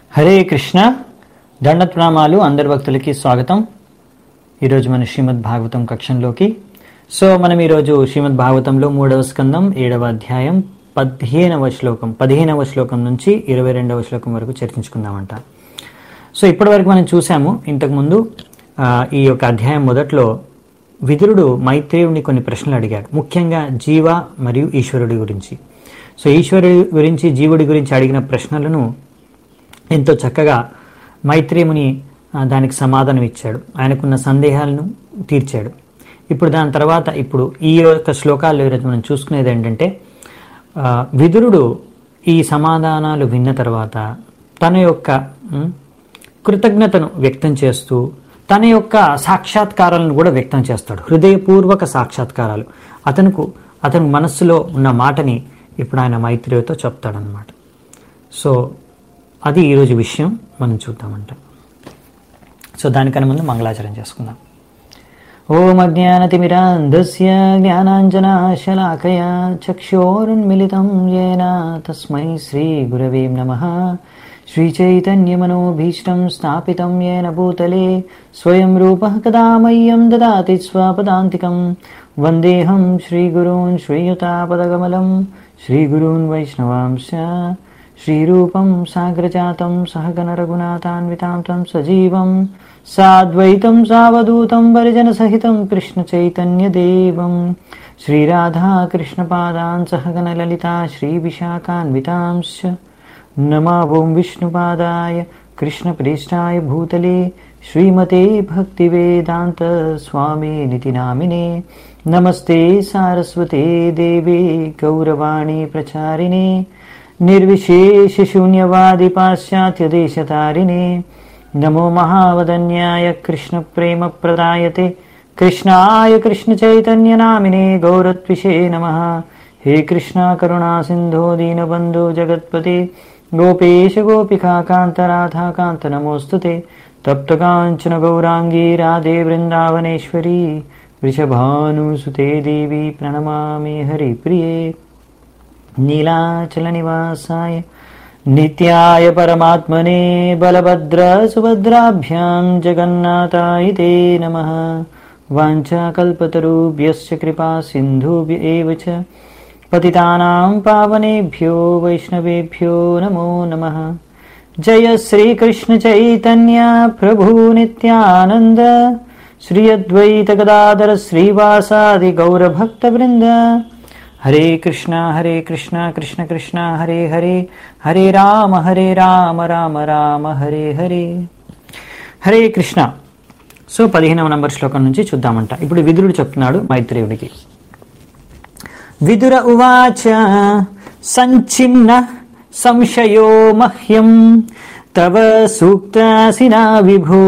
హరే కృష్ణ దండత్ ప్రణామాలు అందరి భక్తులకి స్వాగతం ఈరోజు మన శ్రీమద్ భాగవతం కక్షంలోకి సో మనం ఈరోజు శ్రీమద్ భాగవతంలో మూడవ స్కందం ఏడవ అధ్యాయం పదిహేనవ శ్లోకం పదిహేనవ శ్లోకం నుంచి ఇరవై రెండవ శ్లోకం వరకు చర్చించుకుందామంట సో ఇప్పటివరకు మనం చూసాము ఇంతకుముందు ఆ, ఈ యొక్క అధ్యాయం మొదట్లో విదురుడు మైత్రేయుని కొన్ని ప్రశ్నలు అడిగాడు ముఖ్యంగా జీవ మరియు ఈశ్వరుడి గురించి సో ఈశ్వరుడి గురించి జీవుడి గురించి అడిగిన ప్రశ్నలను ఎంతో చక్కగా మైత్రేముని ఆ, దానికి సమాధానం ఇచ్చాడు ఆయనకున్న సందేహాలను తీర్చాడు ఇప్పుడు దాని తర్వాత ఇప్పుడు ఈ యొక్క శ్లోకాల్లో ఈరోజు మనం చూసుకునేది ఏంటంటే ఆ, విదురుడు ఈ సమాధానాలు విన్న తర్వాత తన యొక్క ఉమ్, కృతజ్ఞతను వ్యక్తం చేస్తూ తన యొక్క సాక్షాత్కారాలను కూడా వ్యక్తం చేస్తాడు హృదయపూర్వక సాక్షాత్కారాలు అతనుకు అతని మనస్సులో ఉన్న మాటని ఇప్పుడు ఆయన మైత్రితో చెప్తాడనమాట సో అది ఈరోజు విషయం మనం చూద్దామంట సో దానికన్నా ముందు మంగళాచరణ చేసుకుందాం ఓం అజ్ఞానతిమిరాంధస్య జ్ఞానాంజనాశలాకయా చక్షోరున్మిళితం येन తస్మై శ్రీగురవే నమः श्रीचैतन्यमनोभीष्टं स्थापितं येन भूतले स्वयं रूपः कदा मह्यं ददाति स्वपदान्तिकं वन्देऽहं श्रीगुरून् श्रीयुतापदकमलं श्रीगुरून् वैष्णवांश्च श्रीरूपं साग्रजातं सहगणरघुनाथान्वितां तं सजीवं साद्वैतं सावधूतं वरिजनसहितं कृष्णचैतन्यदेवं श्रीराधाकृष्णपादान् सहगणललिता श्रीविशाखान्वितांश्च नमावों विष्णुपादाय कृष्णप्रेष्ठाय भूतले श्रीमते भक्तिवेदान्तस्वामिनिति नामिने नमस्ते सारस्वते देवे गौरवाणी प्रचारिणे निर्विशेषशून्यवादिपाश्चात्यदेशतारिणे नमो महावदन्याय कृष्णप्रेमप्रदायते कृष्णाय कृष्णचैतन्यनामिने गौरत्विषे नमः हे कृष्णा करुणा सिन्धो दीनबन्धो जगत्पते गोपेश गोपिकान्त नमोऽस्तु ते तप्तकाञ्चन गौराङ्गी राधे वृन्दावनेश्वरी वृषभानुसुते देवी प्रणमामि हरिप्रिये नीलाचलनिवासाय नित्याय परमात्मने बलभद्रसुभद्राभ्यां जगन्नाथाय ते नमः वाञ्छाकल्पतरुभ्यश्च कृपा सिन्धुभ्य एव च पतितानां पावनेभ्यो वैष्णवेभ्यो नमो नमः जय श्रीकृष्णचैतन्य प्रभु नित्यानन्द श्री अद्वैतगदाधर श्रीवासादि गौरभक्तवृन्द हरे कृष्णा हरे कृष्णा कृष्ण कृष्णा हरे हरे हरे राम हरे राम राम राम హరే హరే హరే కృష్ణ సో పదిహేనవ నంబర్ శ్లోకం నుంచి చూద్దామంట ఇప్పుడు విదురుడు చెప్తున్నాడు మైత్రేయుడికి విదుర ఉవాచ సంచిన్న సంశయో మహ్యం తవ సూక్తాసినా విభో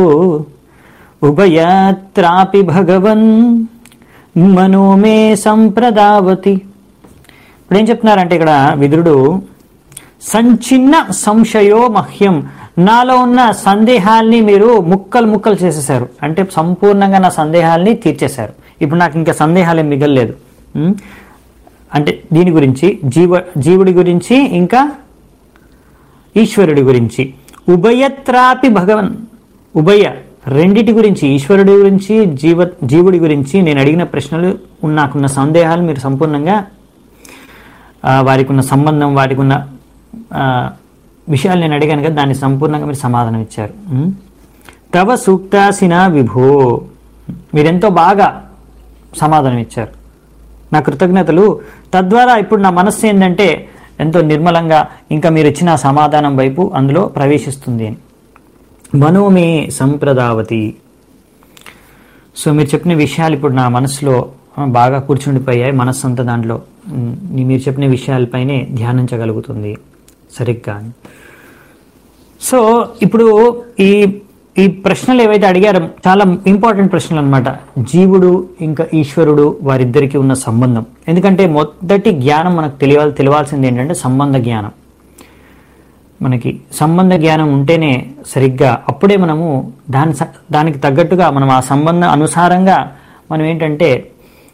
ఉభయత్రాపి భగవన్ మనో మే సంప్రదావతి ఇప్పుడు ఏం చెప్తున్నారంటే ఇక్కడ విదురుడు సంచిన్న సంశయో మహ్యం నాలో ఉన్న సందేహాల్ని మీరు ముక్కలు ముక్కలు చేసేసారు అంటే సంపూర్ణంగా నా సందేహాల్ని తీర్చేశారు ఇప్పుడు నాకు ఇంకా సందేహాలు ఏం మిగలలేదు ఉం? అంటే దీని గురించి జీవ జీవుడి గురించి ఇంకా ఈశ్వరుడి గురించి ఉభయత్రాపి భగవన్ ఉభయ రెండిటి గురించి ఈశ్వరుడి గురించి జీవ జీవుడి గురించి నేను అడిగిన ప్రశ్నలు ఉన్న- నాకున్న సందేహాలు మీరు సంపూర్ణంగా ఆ, వారికి ఉన్న సంబంధం వారికి ఉన్న ఆ, విషయాలు నేను అడిగాను కదా దాన్ని సంపూర్ణంగా మీరు సమాధానం ఇచ్చారు ఉం? తవ సూక్తాసిన విభో మీరెంతో బాగా సమాధానం ఇచ్చారు నా కృతజ్ఞతలు తద్వారా ఇప్పుడు నా మనస్సు ఏంటంటే ఎంతో నిర్మలంగా ఇంకా మీరు ఇచ్చిన ఆ సమాధానం వైపు అందులో ప్రవేశిస్తుంది అని మనోమే సంప్రదావతి సో మీరు చెప్పిన విషయాలు ఇప్పుడు నా మనసులో ఆ, బాగా కూర్చుండిపోయాయి మనస్సు అంతా దాంట్లో ఉమ్, మీరు చెప్పిన విషయాలపైనే ధ్యానించగలుగుతుంది సరిగ్గా అని సో ఇప్పుడు ఈ ఈ ప్రశ్నలు ఏవైతే అడిగారో చాలా ఇంపార్టెంట్ ప్రశ్నలు అనమాట జీవుడు ఇంకా ఈశ్వరుడు వారిద్దరికి ఉన్న సంబంధం ఎందుకంటే మొదటి జ్ఞానం మనకు తెలియాలి తెలియాల్సింది ఏంటంటే సంబంధ జ్ఞానం మనకి సంబంధ జ్ఞానం ఉంటేనే సరిగ్గా అప్పుడే మనము దాని స- దానికి తగ్గట్టుగా మనం ఆ సంబంధ అనుసారంగా మనం ఏంటంటే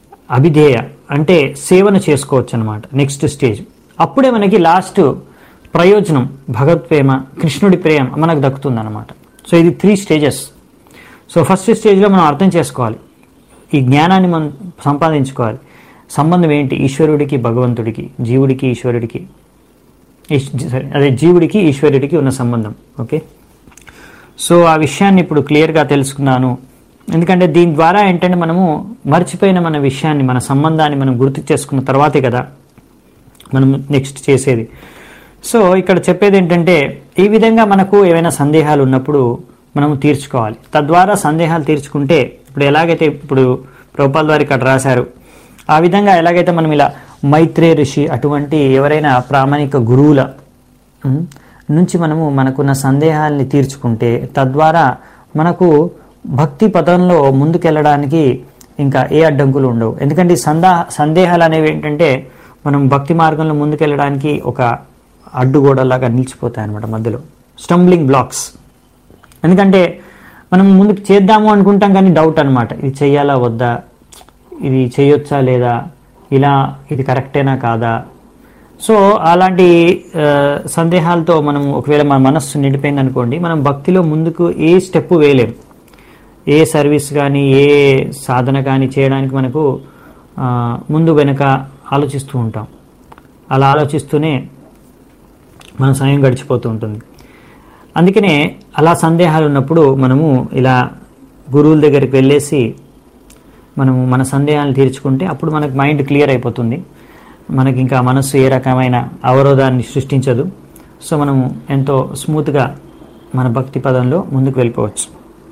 అభిధేయ అంటే సేవను చేసుకోవచ్చు అనమాట నెక్స్ట్ స్టేజ్ అప్పుడే మనకి లాస్ట్ ప్రయోజనం భగవత్ ప్రేమ కృష్ణుడి ప్రేమ మనకు దక్కుతుంది అనమాట సో ఇది త్రీ స్టేజెస్ సో ఫస్ట్ స్టేజ్లో మనం అర్థం చేసుకోవాలి ఈ జ్ఞానాన్ని మనం సంపాదించుకోవాలి సంబంధం ఏంటి ఈశ్వరుడికి భగవంతుడికి జీవుడికి ఈశ్వరుడికి ఈశ్- sorry, అదే జీవుడికి ఈశ్వరుడికి ఉన్న సంబంధం ఓకే సో ఆ విషయాన్ని ఇప్పుడు క్లియర్గా తెలుసుకున్నాను ఎందుకంటే దీని ద్వారా ఏంటంటే మనము మర్చిపోయిన మన విషయాన్ని మన సంబంధాన్ని మనం గుర్తు చేసుకున్న తర్వాతే కదా మనం నెక్స్ట్ చేసేది సో ఇక్కడ చెప్పేది ఏంటంటే ఈ విధంగా మనకు ఏవైనా సందేహాలు ఉన్నప్పుడు మనం తీర్చుకోవాలి తద్వారా సందేహాలు తీర్చుకుంటే ఇప్పుడు ఎలాగైతే ఇప్పుడు ప్రభుపాల్ వారు ఇక్కడ రాశారు ఆ విధంగా ఎలాగైతే మనం ఇలా మైత్రే ఋషి అటువంటి ఎవరైనా ప్రామాణిక గురువుల ఉమ్, నుంచి మనము మనకున్న సందేహాల్ని తీర్చుకుంటే తద్వారా మనకు భక్తి పదంలో ముందుకెళ్ళడానికి ఇంకా ఏ అడ్డంకులు ఉండవు ఎందుకంటే ఈ సందా సందేహాలు అనేవి ఏంటంటే మనం భక్తి మార్గంలో ముందుకెళ్ళడానికి ఒక అడ్డుగోడలాగా నిలిచిపోతాయి అనమాట మధ్యలో స్టంబ్లింగ్ బ్లాక్స్ ఎందుకంటే మనం ముందుకు చేద్దాము అనుకుంటాం కానీ డౌట్ అనమాట ఇది చెయ్యాలా వద్దా ఇది చేయొచ్చా లేదా ఇలా ఇది కరెక్టేనా కాదా సో అలాంటి ఆ, సందేహాలతో మనం ఒకవేళ మన మనస్సు నిండిపోయింది అనుకోండి మనం భక్తిలో ముందుకు ఏ స్టెప్ వేయలేం ఏ సర్వీస్ కానీ ఏ సాధన కానీ చేయడానికి మనకు ఆ, ముందు వెనుక ఆలోచిస్తూ ఉంటాం అలా ఆలోచిస్తూనే మన సమయం గడిచిపోతూ ఉంటుంది అందుకనే అలా సందేహాలు ఉన్నప్పుడు మనము ఇలా గురువుల దగ్గరికి వెళ్ళేసి మనము మన సందేహాలను తీర్చుకుంటే అప్పుడు మనకు మైండ్ క్లియర్ అయిపోతుంది మనకి ఇంకా మనస్సు ఏ రకమైన అవరోధాన్ని సృష్టించదు సో మనము ఎంతో స్మూత్గా మన భక్తి పదంలో ముందుకు వెళ్ళిపోవచ్చు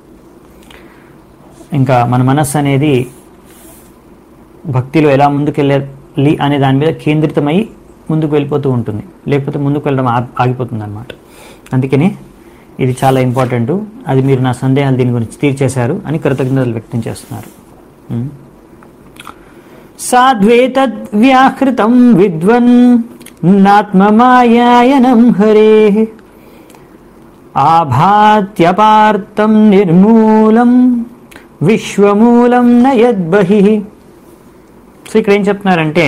ఇంకా మన మనస్సు అనేది భక్తిలో ఎలా ముందుకెళ్ళాలి అనే దాని మీద కేంద్రితమై ముందుకు వెళ్ళిపోతూ ఉంటుంది లేకపోతే ముందుకు వెళ్ళడం ఆ- ఆగిపోతుంది అనమాట అందుకని ఇది చాలా ఇంపార్టెంట్ అది మీరు నా సందేహాలు దీని గురించి తీర్చేశారు అని కృతజ్ఞతలు వ్యక్తం చేస్తున్నారు ఉం. సాద్వేతద్ వ్యాహృతం విద్వన్ నాత్మమాయాయనం హరే ఆభాత్యపార్థం నిర్మూలం విశ్వమూలం నయద్బహి సో ఇక్కడ ఏం చెప్తున్నారంటే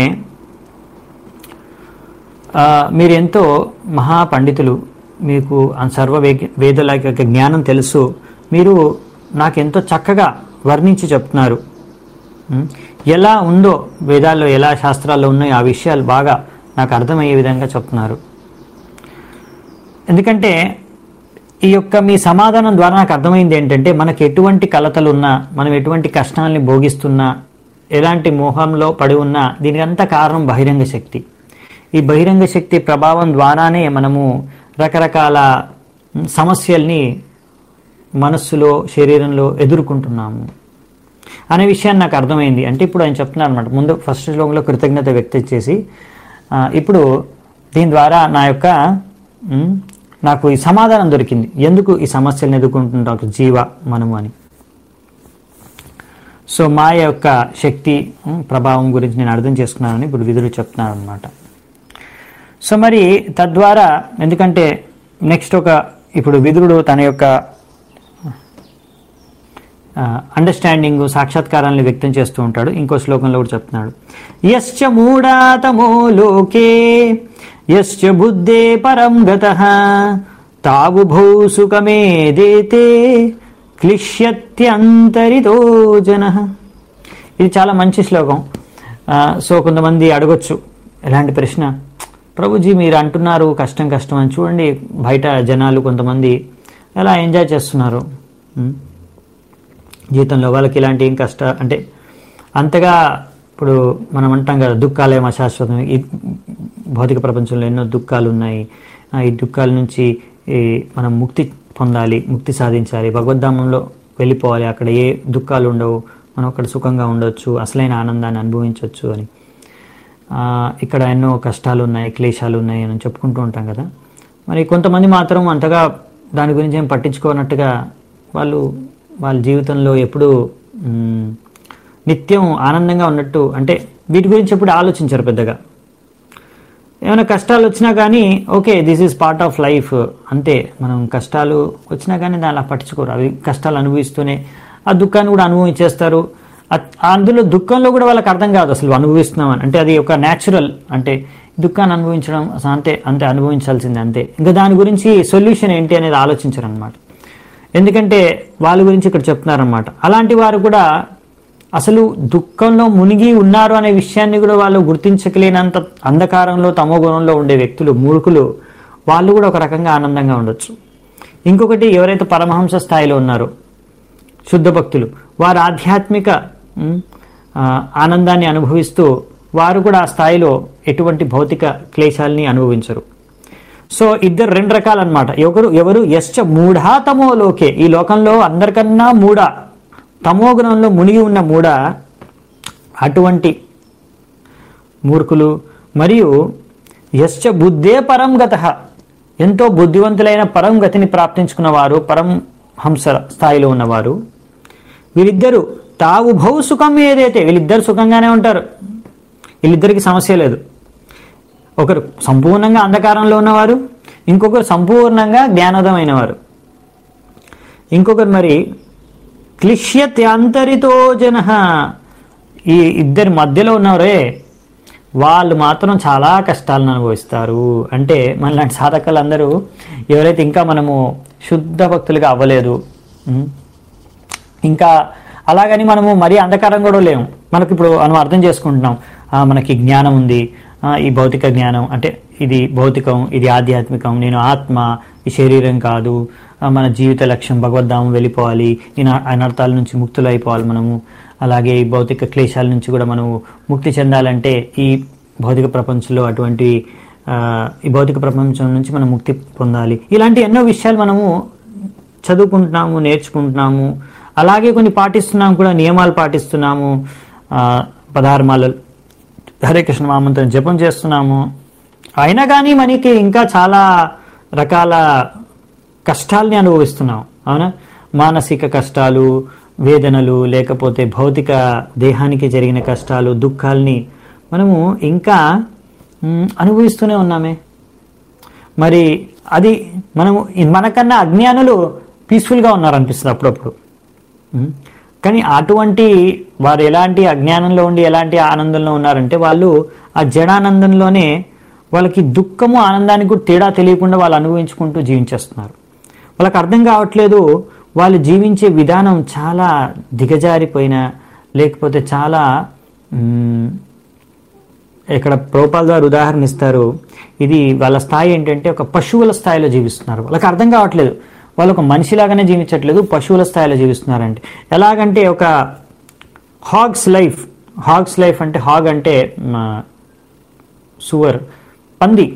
ఆ, మీరు ఎంతో మహాపండితులు మీకు ఆ సర్వ వే- వేదాల యొక్క జ్ఞానం తెలుసు మీరు నాకెంతో చక్కగా వర్ణించి చెప్తున్నారు ఉం? ఎలా ఉందో వేదాల్లో ఎలా శాస్త్రాల్లో ఉన్నాయో ఆ విషయాలు బాగా నాకు అర్థమయ్యే విధంగా చెప్తున్నారు ఎందుకంటే ఈ యొక్క మీ సమాధానం ద్వారా నాకు అర్థమైంది ఏంటంటే మనకు ఎటువంటి కలతలు ఉన్నా మనం ఎటువంటి కష్టాలని భోగిస్తున్నా ఎలాంటి మోహంలో పడి ఉన్నా దీనికి అంతా కారణం బహిరంగ శక్తి ఈ బహిరంగ శక్తి ప్రభావం ద్వారానే మనము రకరకాల మ్, సమస్యల్ని మనస్సులో శరీరంలో ఎదుర్కొంటున్నాము అనే విషయాన్ని నాకు అర్థమైంది అంటే ఇప్పుడు ఆయన చెప్తున్నారు అనమాట ముందు ఫస్ట్ శ్లోకంలో కృతజ్ఞత వ్యక్తం చేసి ఆ, ఇప్పుడు దీని ద్వారా నా యొక్క మ్, నాకు ఈ సమాధానం దొరికింది ఎందుకు ఈ సమస్యలను ఎదుర్కొంటున్నాం జీవ మనము అని సో మాయ యొక్క శక్తి మ్, ప్రభావం గురించి నేను అర్థం చేసుకున్నానని ఇప్పుడు విధులు చెప్తున్నాను అనమాట సో మరి తద్వారా ఎందుకంటే నెక్స్ట్ ఒక ఇప్పుడు విదురుడు తన యొక్క అండర్స్టాండింగ్ సాక్షాత్కారాన్ని వ్యక్తం చేస్తూ ఉంటాడు ఇంకో శ్లోకంలో కూడా చెప్తున్నాడు యశ్చ మూఢాతమో లోకే యశ్చ బుద్ధే పరం గత తావుభౌ సుఖమేదేతే క్లిష్యత్యంతరితో జన ఇది చాలా మంచి శ్లోకం ఆ, సో కొంతమంది అడగొచ్చు ఎలాంటి ప్రశ్న ప్రభుజీ మీరు అంటున్నారు కష్టం కష్టం అని చూడండి బయట జనాలు కొంతమంది ఎలా ఎంజాయ్ చేస్తున్నారు ఉం? జీవితంలో వాళ్ళకి ఇలాంటి ఏం కష్ట అంటే అంతగా ఇప్పుడు మనం అంటాం కదా దుఃఖాలేం అశాశ్వతం ఈ భౌతిక ప్రపంచంలో ఎన్నో దుఃఖాలు ఉన్నాయి ఆ, ఈ దుఃఖాల నుంచి ఈ మనం ముక్తి పొందాలి ముక్తి సాధించాలి భగవద్ధామంలో వెళ్ళిపోవాలి అక్కడ ఏ దుఃఖాలు ఉండవు మనం అక్కడ సుఖంగా ఉండొచ్చు అసలైన ఆనందాన్ని అనుభవించవచ్చు అని ఆ, ఇక్కడ ఎన్నో కష్టాలు ఉన్నాయి క్లేశాలు ఉన్నాయి అని చెప్పుకుంటూ ఉంటాం కదా మరి కొంతమంది మాత్రం అంతగా దాని గురించి ఏం పట్టించుకోనట్టుగా వాళ్ళు వాళ్ళ జీవితంలో ఎప్పుడు మ్, నిత్యం ఆనందంగా ఉన్నట్టు అంటే వీటి గురించి ఎప్పుడు ఆలోచించరు పెద్దగా ఏమైనా కష్టాలు వచ్చినా కానీ okay this is part of life అంతే మనం కష్టాలు వచ్చినా కానీ దాన్ని అలా పట్టించుకోరు అవి కష్టాలు అనుభవిస్తూనే ఆ దుఃఖాన్ని కూడా అనుభవించేస్తారు అ- అందులో దుఃఖంలో కూడా వాళ్ళకి అర్థం కాదు అసలు అనుభవిస్తున్నామని అంటే అది ఒక న్యాచురల్ అంటే దుఃఖాన్ని అనుభవించడం అంతే అంతే అనుభవించాల్సిందే అంతే ఇంకా దాని గురించి సొల్యూషన్ ఏంటి అనేది ఆలోచించరు అనమాట ఎందుకంటే వాళ్ళ గురించి ఇక్కడ చెప్తున్నారన్నమాట అలాంటి వారు కూడా అసలు దుఃఖంలో మునిగి ఉన్నారు అనే విషయాన్ని కూడా వాళ్ళు గుర్తించకలేనంత అంధకారంలో తమో గుణంలో ఉండే వ్యక్తులు మూర్ఖులు వాళ్ళు కూడా ఒక రకంగా ఆనందంగా ఉండొచ్చు ఇంకొకటి ఎవరైతే పరమహంస స్థాయిలో ఉన్నారో శుద్ధ భక్తులు వారు ఆధ్యాత్మిక ఉమ్, ఆ, ఆనందాన్ని అనుభవిస్తూ వారు కూడా ఆ స్థాయిలో ఎటువంటి భౌతిక క్లేశాలని అనుభవించరు సో ఇద్దరు రెండు రకాలన్నమాట ఎవరు ఎవరు యశ్చ మూఢా తమో లోకే ఈ లోకంలో అందరికన్నా మూఢ తమో గుణంలో మునిగి ఉన్న మూఢ అటువంటి మూర్ఖులు మరియు యశ్చ బుద్ధే పరం గత ఎంతో బుద్ధివంతులైన పరం గతిని ప్రాప్తించుకున్న వారు పరం హంస స్థాయిలో ఉన్నవారు వీరిద్దరు తావు భౌ సుఖం ఏదైతే వీళ్ళిద్దరు సుఖంగానే ఉంటారు వీళ్ళిద్దరికి సమస్య లేదు ఒకరు సంపూర్ణంగా అంధకారంలో ఉన్నవారు ఇంకొకరు సంపూర్ణంగా జ్ఞానోదమైన వారు ఇంకొకరు మరి క్లిష్యత్యాంతరితో జన ఈ ఇద్దరి మధ్యలో ఉన్నవరే వాళ్ళు మాత్రం చాలా కష్టాలను అనుభవిస్తారు అంటే మనలాంటి సాధకులు అందరూ ఎవరైతే ఇంకా మనము శుద్ధ భక్తులుగా అవ్వలేదు ఉం? ఇంకా అలాగని మనము మరీ అంధకారం కూడా లేము మనకి ఇప్పుడు మనం అర్థం చేసుకుంటున్నాం ఆ, మనకి జ్ఞానం ఉంది ఆ, ఈ భౌతిక జ్ఞానం అంటే ఇది భౌతికం ఇది ఆధ్యాత్మికం నేను ఆత్మ ఈ శరీరం కాదు ఆ, మన జీవిత లక్ష్యం భగవద్ధామం వెళ్ళిపోవాలి ఈ నా- అనర్థాల నుంచి ముక్తులు అయిపోవాలి మనము అలాగే ఈ భౌతిక క్లేశాల నుంచి కూడా మనము ముక్తి చెందాలంటే ఈ భౌతిక ప్రపంచంలో అటువంటి ఆ, ఈ భౌతిక ప్రపంచం నుంచి మనం ముక్తి పొందాలి ఇలాంటి ఎన్నో విషయాలు మనము చదువుకుంటున్నాము నేర్చుకుంటున్నాము అలాగే కొన్ని పాటిస్తున్నాము కూడా నియమాలు పాటిస్తున్నాము ఆ, పదహారమాలు హరే కృష్ణ మామంత్రం జపం చేస్తున్నాము అయినా కానీ మనకి ఇంకా చాలా రకాల కష్టాల్ని అనుభవిస్తున్నాం అవునా మానసిక కష్టాలు వేదనలు లేకపోతే భౌతిక దేహానికి జరిగిన కష్టాలు దుఃఖాల్ని మనము ఇంకా మ్, అనుభవిస్తూనే ఉన్నామే మరి అది మనము మనకన్నా అజ్ఞానులు పీస్ఫుల్గా ఉన్నారు అనిపిస్తుంది అప్పుడప్పుడు ఉం? కానీ అటువంటి వారు ఎలాంటి అజ్ఞానంలో ఉండి ఎలాంటి ఆనందంలో ఉన్నారంటే వాళ్ళు ఆ జడానందంలోనే వాళ్ళకి దుఃఖము ఆనందానికి కూడా తేడా తెలియకుండా వాళ్ళు అనుభవించుకుంటూ జీవించేస్తున్నారు వాళ్ళకి అర్థం కావట్లేదు వాళ్ళు జీవించే విధానం చాలా దిగజారిపోయిన లేకపోతే చాలా ఉమ్, ఇక్కడ ప్రోపాల్ ద్వారా ఉదాహరణ ఇస్తారు ఇది వాళ్ళ స్థాయి ఏంటంటే ఒక పశువుల స్థాయిలో జీవిస్తున్నారు వాళ్ళకి అర్థం కావట్లేదు వాళ్ళు ఒక మనిషిలాగానే జీవించట్లేదు పశువుల స్థాయిలో జీవిస్తున్నారంటే ఎలాగంటే ఒక హాగ్స్ లైఫ్ హాగ్స్ లైఫ్ అంటే హాగ్ అంటే సువర్ పంది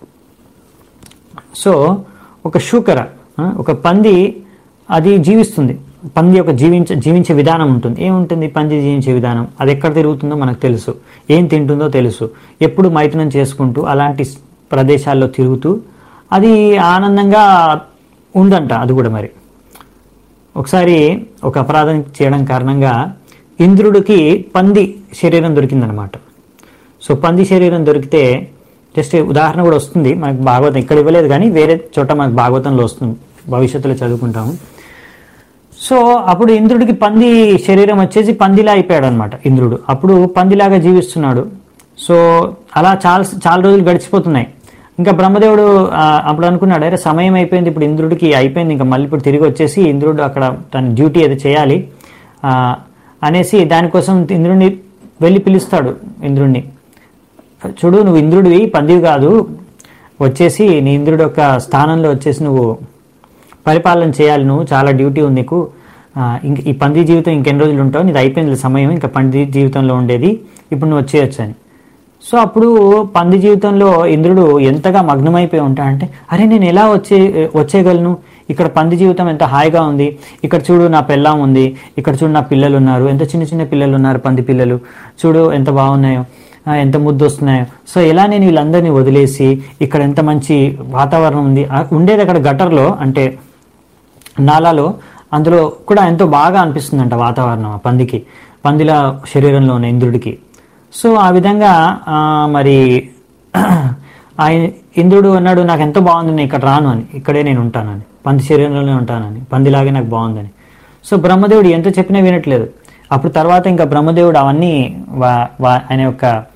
సో ఒక శూకర ఆ, ఒక పంది అది జీవిస్తుంది పంది యొక్క జీవించ జీవించే విధానం ఉంటుంది ఏముంటుంది పంది జీవించే విధానం అది ఎక్కడ తిరుగుతుందో మనకు తెలుసు ఏం తింటుందో తెలుసు ఎప్పుడు మైథునం చేసుకుంటూ అలాంటి స్- ప్రదేశాల్లో తిరుగుతూ అది ఆనందంగా ఉందంట అది కూడా మరి ఒకసారి ఒక అపరాధం చేయడం కారణంగా ఇంద్రుడికి పంది శరీరం దొరికిందనమాట సో పంది శరీరం దొరికితే జస్ట్ ఉదాహరణ కూడా వస్తుంది మనకు భాగవతం ఇక్కడ ఇవ్వలేదు కానీ వేరే చోట మనకు భాగవతంలో వస్తుంది భవిష్యత్తులో చదువుకుంటాము సో అప్పుడు ఇంద్రుడికి పంది శరీరం వచ్చేసి పందిలా అయిపోయాడు అనమాట ఇంద్రుడు అప్పుడు పందిలాగా జీవిస్తున్నాడు సో అలా చాలా చాలా రోజులు గడిచిపోతున్నాయి ఇంకా బ్రహ్మదేవుడు ఆ, అప్పుడు అనుకున్నాడు అరే సమయం అయిపోయింది ఇప్పుడు ఇంద్రుడికి అయిపోయింది ఇంకా మళ్ళీ ఇప్పుడు తిరిగి వచ్చేసి ఇంద్రుడు అక్కడ తన డ్యూటీ అది చేయాలి ఆ, అనేసి దానికోసం ఇంద్రుడిని వెళ్ళి పిలుస్తాడు ఇంద్రుడిని చూడు నువ్వు ఇంద్రుడివి పందివి కాదు వచ్చేసి నీ ఇంద్రుడు యొక్క స్థానంలో వచ్చేసి నువ్వు పరిపాలన చేయాలి నువ్వు చాలా డ్యూటీ ఉంది నీకు ఆ, ఇంక ఈ పంది జీవితం ఇంకెన్ని రోజులు ఉంటావు నీది అయిపోయింది సమయం ఇంకా పంది జీవితంలో ఉండేది ఇప్పుడు నువ్వు వచ్చేయచ్చు అని సో అప్పుడు పంది జీవితంలో ఇంద్రుడు ఎంతగా మగ్నమైపోయి ఉంటాడంటే అరే నేను ఎలా వచ్చే వచ్చేయగలను ఇక్కడ పంది జీవితం ఎంత హాయిగా ఉంది ఇక్కడ చూడు నా పెళ్ళాం ఉంది ఇక్కడ చూడు నా పిల్లలు ఉన్నారు ఎంత చిన్న చిన్న పిల్లలు ఉన్నారు పంది పిల్లలు చూడు ఎంత బాగున్నాయో ఆ, ఎంత ముద్దు వస్తున్నాయో సో ఎలా నేను వీళ్ళందరినీ వదిలేసి ఇక్కడ ఎంత మంచి వాతావరణం ఉంది ఆ, ఉండేది అక్కడ గటర్లో అంటే నాలాలో అందులో కూడా ఎంతో బాగా అనిపిస్తుందంట వాతావరణం ఆ పందికి పందిల శరీరంలో ఉన్న ఇంద్రుడికి సో ఆ విధంగా ఆ, మరి ఆయన ఇంద్రుడు అన్నాడు నాకు ఎంతో బాగుంది నేను ఇక్కడ రాను అని ఇక్కడే నేను ఉంటానని పంది శరీరంలోనే ఉంటానని పందిలాగే నాకు బాగుందని సో బ్రహ్మదేవుడు ఎంత చెప్పినా వినట్లేదు అప్పుడు తర్వాత ఇంకా బ్రహ్మదేవుడు అవన్నీ వా- వా- ఆయన యొక్క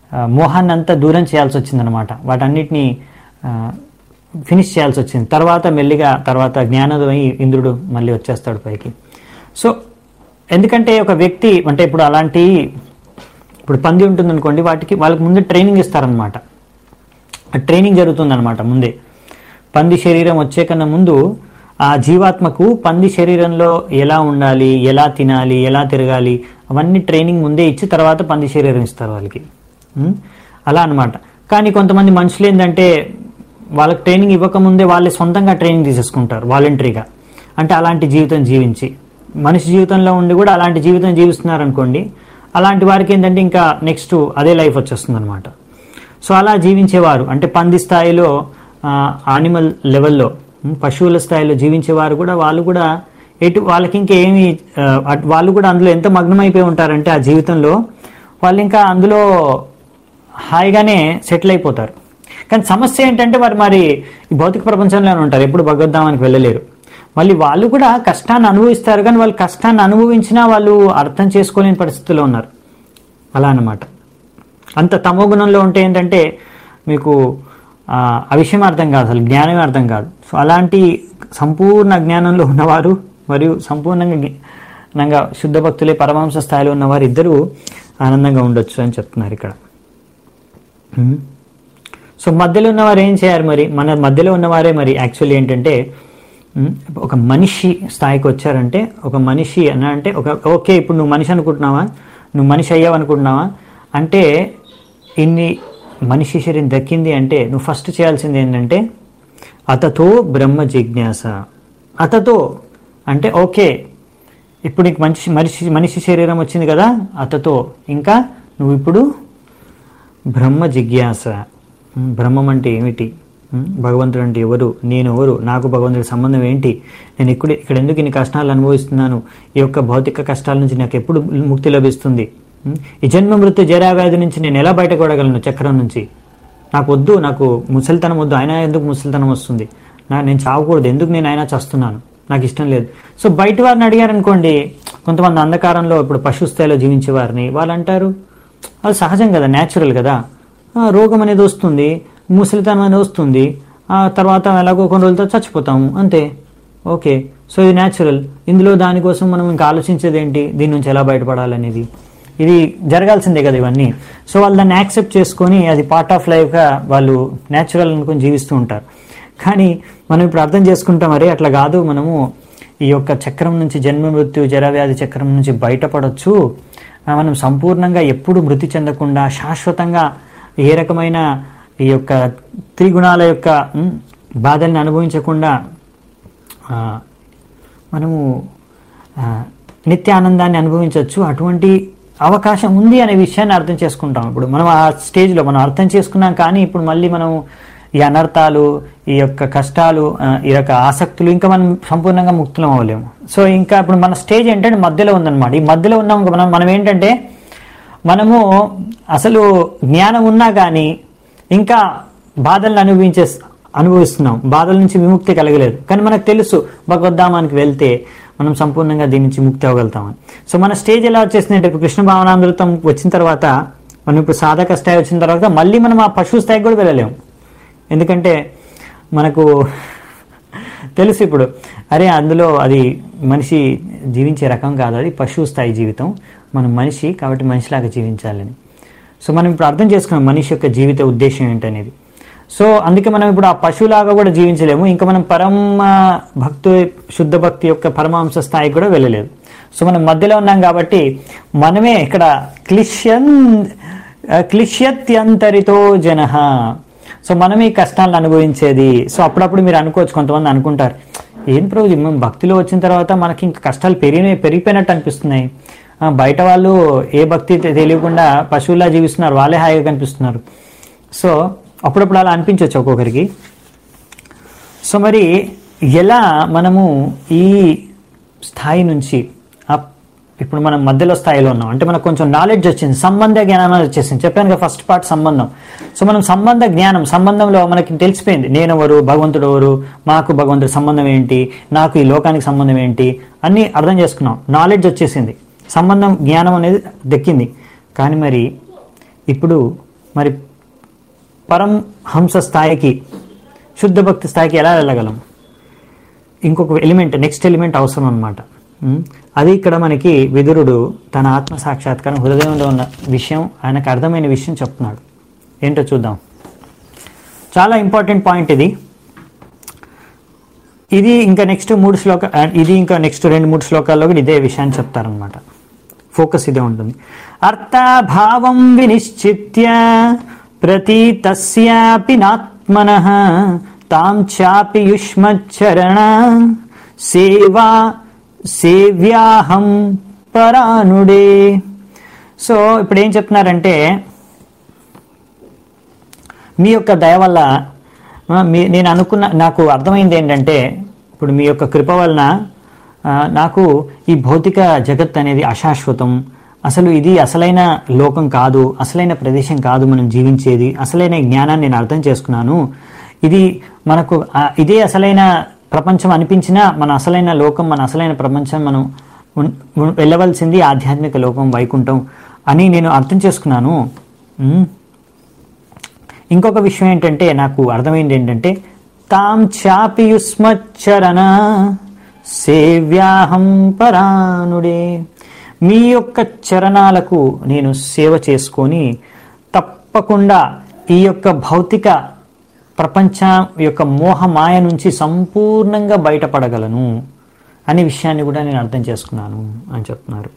ఆ, మోహాన్ని అంతా దూరం చేయాల్సి వచ్చిందనమాట వాటన్నిటిని ఆ, ఫినిష్ చేయాల్సి వచ్చింది తర్వాత మెల్లిగా తర్వాత జ్ఞానోదయం ఇంద్రుడు మళ్ళీ వచ్చేస్తాడు పైకి సో ఎందుకంటే ఒక వ్యక్తి అంటే ఇప్పుడు అలాంటి ఇప్పుడు పంది ఉంటుంది అనుకోండి వాటికి వాళ్ళకి ముందు ట్రైనింగ్ ఇస్తారనమాట ఆ ట్రైనింగ్ జరుగుతుందన్నమాట ముందే పంది శరీరం వచ్చే కన్నా ముందు ఆ జీవాత్మకు పంది శరీరంలో ఎలా ఉండాలి ఎలా తినాలి ఎలా తిరగాలి అవన్నీ ట్రైనింగ్ ముందే ఇచ్చి తర్వాత పంది శరీరం ఇస్తారు వాళ్ళకి ఉం? అలా అన్నమాట కానీ కొంతమంది మనుషులు ఏంటంటే వాళ్ళకి ట్రైనింగ్ ఇవ్వకముందే వాళ్ళే సొంతంగా ట్రైనింగ్ తీసేసుకుంటారు వాలంటరీగా అంటే అలాంటి జీవితం జీవించి మనిషి జీవితంలో ఉండి కూడా అలాంటి జీవితం జీవిస్తున్నారు అనుకోండి అలాంటి వారికి ఏంటంటే ఇంకా నెక్స్ట్ అదే లైఫ్ వచ్చేస్తుంది అనమాట సో అలా జీవించేవారు అంటే పంది స్థాయిలో ఆనిమల్ లెవెల్లో ఉం, పశువుల స్థాయిలో జీవించేవారు కూడా వాళ్ళు కూడా ఎటు వాళ్ళకి ఇంకేమి ఆ, అట్- వాళ్ళు కూడా అందులో ఎంత మగ్నమైపోయి ఉంటారంటే ఆ జీవితంలో వాళ్ళు ఇంకా అందులో హాయిగానే సెటిల్ అయిపోతారు కానీ సమస్య ఏంటంటే వారు మరి ఈ భౌతిక ప్రపంచంలోనే ఉంటారు ఎప్పుడు భగవద్ధామానికి వెళ్ళలేరు మళ్ళీ వాళ్ళు కూడా కష్టాన్ని అనుభవిస్తారు కానీ వాళ్ళు కష్టాన్ని అనుభవించినా వాళ్ళు అర్థం చేసుకోలేని పరిస్థితిలో ఉన్నారు అలా అన్నమాట అంత తమో గుణంలో ఉంటే ఏంటంటే మీకు ఆ, ఆ విషయం అర్థం కాదు అసలు జ్ఞానమే అర్థం కాదు సో అలాంటి సంపూర్ణ జ్ఞానంలో ఉన్నవారు మరియు సంపూర్ణంగా జ్ఞానంగా శుద్ధ భక్తులే పరమాంస స్థాయిలో ఉన్నవారు ఇద్దరు ఆనందంగా ఉండొచ్చు అని చెప్తున్నారు ఇక్కడ ఉమ్. సో మధ్యలో ఉన్నవారు ఏం చేయాలి మరి మన మధ్యలో ఉన్నవారే మరి యాక్చువల్లీ ఏంటంటే ఉమ్, ఒక మనిషి స్థాయికి వచ్చారంటే ఒక మనిషి అన్న అంటే ఒక ఓకే ఇప్పుడు నువ్వు మనిషి అనుకుంటున్నావా నువ్వు మనిషి అయ్యావు అనుకుంటున్నావా అంటే ఇన్ని మనిషి శరీరం దక్కింది అంటే నువ్వు ఫస్ట్ చేయాల్సింది ఏంటంటే అతతో బ్రహ్మ జిజ్ఞాస అతతో అంటే ఓకే ఇప్పుడు నీకు మనిషి మనిషి మనిషి శరీరం వచ్చింది కదా అతతో ఇంకా నువ్వు ఇప్పుడు బ్రహ్మ జిజ్ఞాస ఉమ్, బ్రహ్మం అంటే ఏమిటి ఉమ్, భగవంతుడు అంటే ఎవరు నేను ఎవరు నాకు భగవంతుడి సంబంధం ఏంటి నేను ఇక్కడ ఇక్కడ ఎందుకు ఇన్ని కష్టాలు అనుభవిస్తున్నాను ఈ యొక్క భౌతిక కష్టాల నుంచి నాకు ఎప్పుడు ముక్తి లభిస్తుంది ఉమ్, ఈ జన్మ మృత్యు జరావ్యాధి నుంచి నేను ఎలా బయటపడగలను చక్రం నుంచి నాకు వద్దు నాకు ముసలితనం వద్దు ఆయన ఎందుకు ముసలితనం వస్తుంది నా నేను చావకూడదు ఎందుకు నేను అయినా చస్తున్నాను నాకు ఇష్టం లేదు సో బయట వారిని అడిగారు అనుకోండి కొంతమంది అంధకారంలో ఇప్పుడు పశు స్థాయిలో జీవించే వారిని వాళ్ళు అంటారు అది సహజం కదా న్యాచురల్ కదా ఆ, రోగం అనేది వస్తుంది ముసలితనం అనేది వస్తుంది ఆ తర్వాత ఎలాగో కొన్ని రోజులతో చచ్చిపోతాము అంతే ఓకే సో ఇది న్యాచురల్ ఇందులో దానికోసం మనం ఇంకా ఆలోచించేది ఏంటి దీని నుంచి ఎలా బయటపడాలనేది ఇది జరగాల్సిందే కదా ఇవన్నీ సో వాళ్ళు దాన్ని యాక్సెప్ట్ చేసుకొని అది పార్ట్ ఆఫ్ లైఫ్గా వాళ్ళు న్యాచురల్ అనుకొని జీవిస్తూ ఉంటారు కానీ మనం ఇప్పుడు అర్థం చేసుకుంటాం మరి అట్లా కాదు మనము ఈ యొక్క చక్రం నుంచి జన్మ మృత్యు జరవ్యాధి చక్రం నుంచి బయటపడవచ్చు ఆ, మనం సంపూర్ణంగా ఎప్పుడు మృతి చెందకుండా శాశ్వతంగా ఏ రకమైన ఈ యొక్క త్రిగుణాల యొక్క ఉమ్, బాధల్ని అనుభవించకుండా ఆ, మనము ఆ, నిత్య ఆనందాన్ని అనుభవించవచ్చు అటువంటి అవకాశం ఉంది అనే విషయాన్ని అర్థం చేసుకుంటాం ఇప్పుడు మనం ఆ స్టేజ్లో మనం అర్థం చేసుకున్నాం కానీ ఇప్పుడు మళ్ళీ మనం ఈ అనర్థాలు ఈ యొక్క కష్టాలు ఆ, ఈ యొక్క ఆసక్తులు ఇంకా మనం సంపూర్ణంగా ముక్తులం అవ్వలేము సో ఇంకా ఇప్పుడు మన స్టేజ్ ఏంటంటే మధ్యలో ఉందన్నమాట ఈ మధ్యలో ఉన్నాం మనం మనం ఏంటంటే మనము అసలు జ్ఞానం ఉన్నా కానీ ఇంకా బాధలను అనుభవించే అనుభవిస్తున్నాం బాధల నుంచి విముక్తి కలగలేదు కానీ మనకు తెలుసు భగవద్ధామానికి వెళ్తే మనం సంపూర్ణంగా దీని నుంచి ముక్తి అవ్వగలుగుతామని సో మన స్టేజ్ ఎలా వచ్చేసింది అంటే ఇప్పుడు కృష్ణ భావనామృతం వచ్చిన తర్వాత మనం ఇప్పుడు సాధక స్థాయి వచ్చిన తర్వాత మళ్ళీ మనం ఆ పశువు స్థాయికి కూడా వెళ్ళలేము ఎందుకంటే మనకు తెలుసు ఇప్పుడు అరే అందులో అది మనిషి జీవించే రకం కాదు అది పశువు స్థాయి జీవితం మనం మనిషి కాబట్టి మనిషిలాగా జీవించాలని సో మనం ఇప్పుడు అర్థం చేసుకున్నాం మనిషి యొక్క జీవిత ఉద్దేశం ఏంటనేది సో అందుకే మనం ఇప్పుడు ఆ పశువులాగా కూడా జీవించలేము ఇంకా మనం పరమ భక్తు శుద్ధ భక్తి యొక్క పరమాంశ స్థాయికి కూడా వెళ్ళలేదు సో మనం మధ్యలో ఉన్నాం కాబట్టి మనమే ఇక్కడ క్లిష్యన్ క్లిష్యత్యంతరితో జన సో మనమే ఈ కష్టాలను అనుభవించేది సో అప్పుడప్పుడు మీరు అనుకోవచ్చు కొంతమంది అనుకుంటారు ఏం ప్రభు మేము భక్తిలో వచ్చిన తర్వాత మనకి ఇంకా కష్టాలు పెరిగిన పెరిగిపోయినట్టు అనిపిస్తున్నాయి ఆ, బయట వాళ్ళు ఏ భక్తి తె- తెలియకుండా పశువులా జీవిస్తున్నారు వాళ్ళే హాయిగా కనిపిస్తున్నారు సో అప్పుడప్పుడు అలా అనిపించవచ్చు ఒక్కొక్కరికి సో మరి ఎలా మనము ఈ స్థాయి నుంచి అప్- ఇప్పుడు మనం మధ్యలో స్థాయిలో ఉన్నాం అంటే మనకు కొంచెం నాలెడ్జ్ వచ్చింది సంబంధ జ్ఞానం అనేది వచ్చేసింది చెప్పాను కదా ఫస్ట్ పార్ట్ సంబంధం సో మనం సంబంధ జ్ఞానం సంబంధంలో మనకి తెలిసిపోయింది నేను ఎవరు భగవంతుడు ఎవరు మాకు భగవంతుడి సంబంధం ఏంటి నాకు ఈ లోకానికి సంబంధం ఏంటి అన్నీ అర్థం చేసుకున్నాం నాలెడ్జ్ వచ్చేసింది సంబంధం జ్ఞానం అనేది దక్కింది కానీ మరి ఇప్పుడు మరి పరం హంస స్థాయికి శుద్ధ భక్తి స్థాయికి ఎలా వెళ్ళగలం ఇంకొక ఎలిమెంట్ నెక్స్ట్ ఎలిమెంట్ అవసరం అనమాట అది ఇక్కడ మనకి విదురుడు తన ఆత్మ సాక్షాత్కారం హృదయంలో ఉన్న విషయం ఆయనకు అర్థమైన విషయం చెప్తున్నాడు ఏంటో చూద్దాం చాలా ఇంపార్టెంట్ పాయింట్ ఇది ఇది ఇంకా నెక్స్ట్ మూడు శ్లోక ఇది ఇంకా నెక్స్ట్ రెండు మూడు శ్లోకాల్లో కూడా ఇదే విషయాన్ని చెప్తారనమాట ఫోకస్ ఇదే ఉంటుంది అర్థాభావం వినిశ్చిత్య ప్రతీతస్యాపి నాత్మన తాం చాపి యుష్మచ్చరణ సేవా సేవ్యాహం పరానుడే సో ఇప్పుడు ఏం చెప్తున్నారంటే మీ యొక్క దయ వల్ల ఆ, మీ నేను అనుకున్న నాకు అర్థమైంది ఏంటంటే ఇప్పుడు మీ యొక్క కృప వలన ఆ, నాకు ఈ భౌతిక జగత్ అనేది అశాశ్వతం అసలు ఇది అసలైన లోకం కాదు అసలైన ప్రదేశం కాదు మనం జీవించేది అసలైన జ్ఞానాన్ని నేను అర్థం చేసుకున్నాను ఇది మనకు ఆ, ఇదే అసలైన ప్రపంచం అనిపించినా మన అసలైన లోకం మన అసలైన ప్రపంచం మనం ఉన్- ఉన్- వెళ్ళవలసింది ఆధ్యాత్మిక లోకం వైకుంఠం అని నేను అర్థం చేసుకున్నాను ఉమ్. ఇంకొక విషయం ఏంటంటే నాకు అర్థమైంది ఏంటంటే తాం చాపియుస్మచ్చరణ సేవ్యాహం పరానుడే మీ యొక్క చరణాలకు నేను సేవ చేసుకొని తప్పకుండా ఈ యొక్క భౌతిక ప్రపంచం యొక్క మోహమాయ నుంచి సంపూర్ణంగా బయటపడగలను అనే విషయాన్ని కూడా నేను అర్థం చేసుకున్నాను అని చెప్తున్నారు